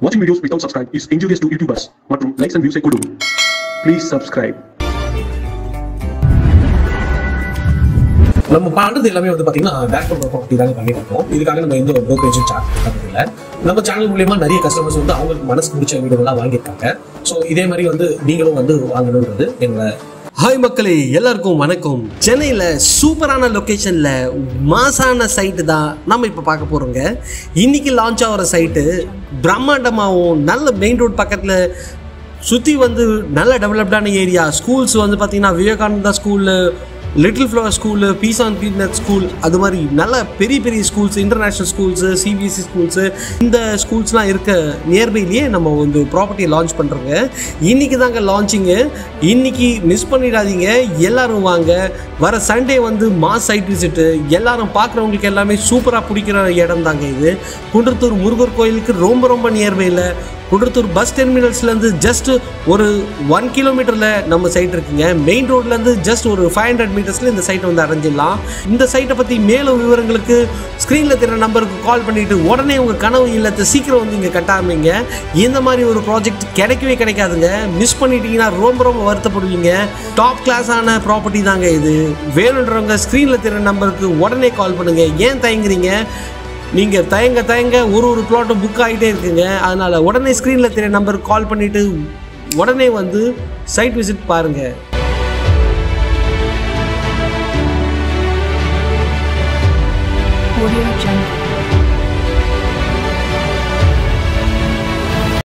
Watching videos without subscribe is injurious to YouTubers மற்றும் likes and views ஐ கொடுக்கும் Please subscribe. நம்ம பண்றது எல்லாமே வந்து பாத்தீங்கன்னா பேக் பண்ற ப்ராப்பர்ட்டி தாங்க பண்ணிட்டு இருக்கோம் இதுக்காக நம்ம எந்த ஒரு brokerage சார்ஜ் பண்றது இல்ல நம்ம சேனல் மூலியமா நிறைய கஸ்டமர்ஸ் வந்து அவங்களுக்கு மனசு பிடிச்ச வீடுகள்லாம் வாங்கியிருக்காங்க ஸோ இதே மாதிரி வந்து நீங்களும் வந்து வாங்கணுன்றது என்னோட ஹாய் மக்களே எல்லாருக்கும் வணக்கம் சென்னையில் சூப்பரான லொக்கேஷனில் மாசான சைட்டு தான் நம்ம இப்போ பார்க்க போகிறோங்க இன்னைக்கு லான்ச் ஆகிற சைட்டு பிரம்மாண்டமாகவும் நல்ல மெயின் ரோட் பக்கத்தில் சுற்றி வந்து நல்ல டெவலப்டான ஏரியா ஸ்கூல்ஸ் வந்து பார்த்திங்கன்னா Vivekananda school little flower school பீஸ் ஆன் பீனட் ஸ்கூல் அது மாதிரி நல்ல பெரிய பெரிய schools international schools CBSE schools இந்த ஸ்கூல்ஸ்லாம் இருக்க நியர்பைலேயே நம்ம வந்து ப்ராப்பர்ட்டியை லான்ச் பண்ணுறோங்க இன்றைக்கி தாங்க லான்ச்சிங்கு இன்னைக்கு மிஸ் பண்ணிடாதீங்க எல்லாரும் வாங்க வர சண்டே வந்து மாஸ் சைட் விசிட்டு எல்லாரும் பார்க்குறவங்களுக்கு எல்லாமே சூப்பராக பிடிக்கிற இடம் தாங்க இது குன்றத்தூர் முருகர் கோயிலுக்கு ரொம்ப ரொம்ப நியர்பையில் குன்றத்தூர் பஸ் டெர்மினல்ஸ்லேருந்து ஜஸ்ட் ஒரு ஒன் கிலோமீட்டரில் நம்ம சைட் இருக்குங்க மெயின் ரோட்லேருந்து ஜஸ்ட் ஒரு ஃபைவ் ஹண்ட்ரட் மீட்டர்ஸில் இந்த சைட்டை வந்து அடைஞ்சிடலாம் இந்த சைட்டை பற்றி மேலும் விவரங்களுக்கு ஸ்க்ரீனில் தெரிகிற நம்பருக்கு கால் பண்ணிவிட்டு உடனே உங்கள் கனவு இல்லத்தை சீக்கிரம் வந்து இங்கே கட்டாமீங்க இந்த மாதிரி ஒரு ப்ராஜெக்ட் கிடைக்கவே கிடைக்காதுங்க மிஸ் பண்ணிட்டீங்கன்னா ரொம்ப ரொம்ப வருத்தப்படுவீங்க டாப் கிளாஸான ப்ராப்பர்ட்டி தாங்க இது வேணுன்றவங்க ஸ்க்ரீனில் தெரிகிற நம்பருக்கு உடனே கால் பண்ணுங்கள் ஏன் தயங்குறீங்க நீங்கள் தயங்க தயங்க ஒரு ஒரு பிளாட்டும் புக் ஆகிட்டே இருக்குங்க அதனால் உடனே ஸ்க்ரீனில் தெரிய நம்பருக்கு கால் பண்ணிவிட்டு உடனே வந்து சைட் விசிட் பாருங்கள் Audio Jungle.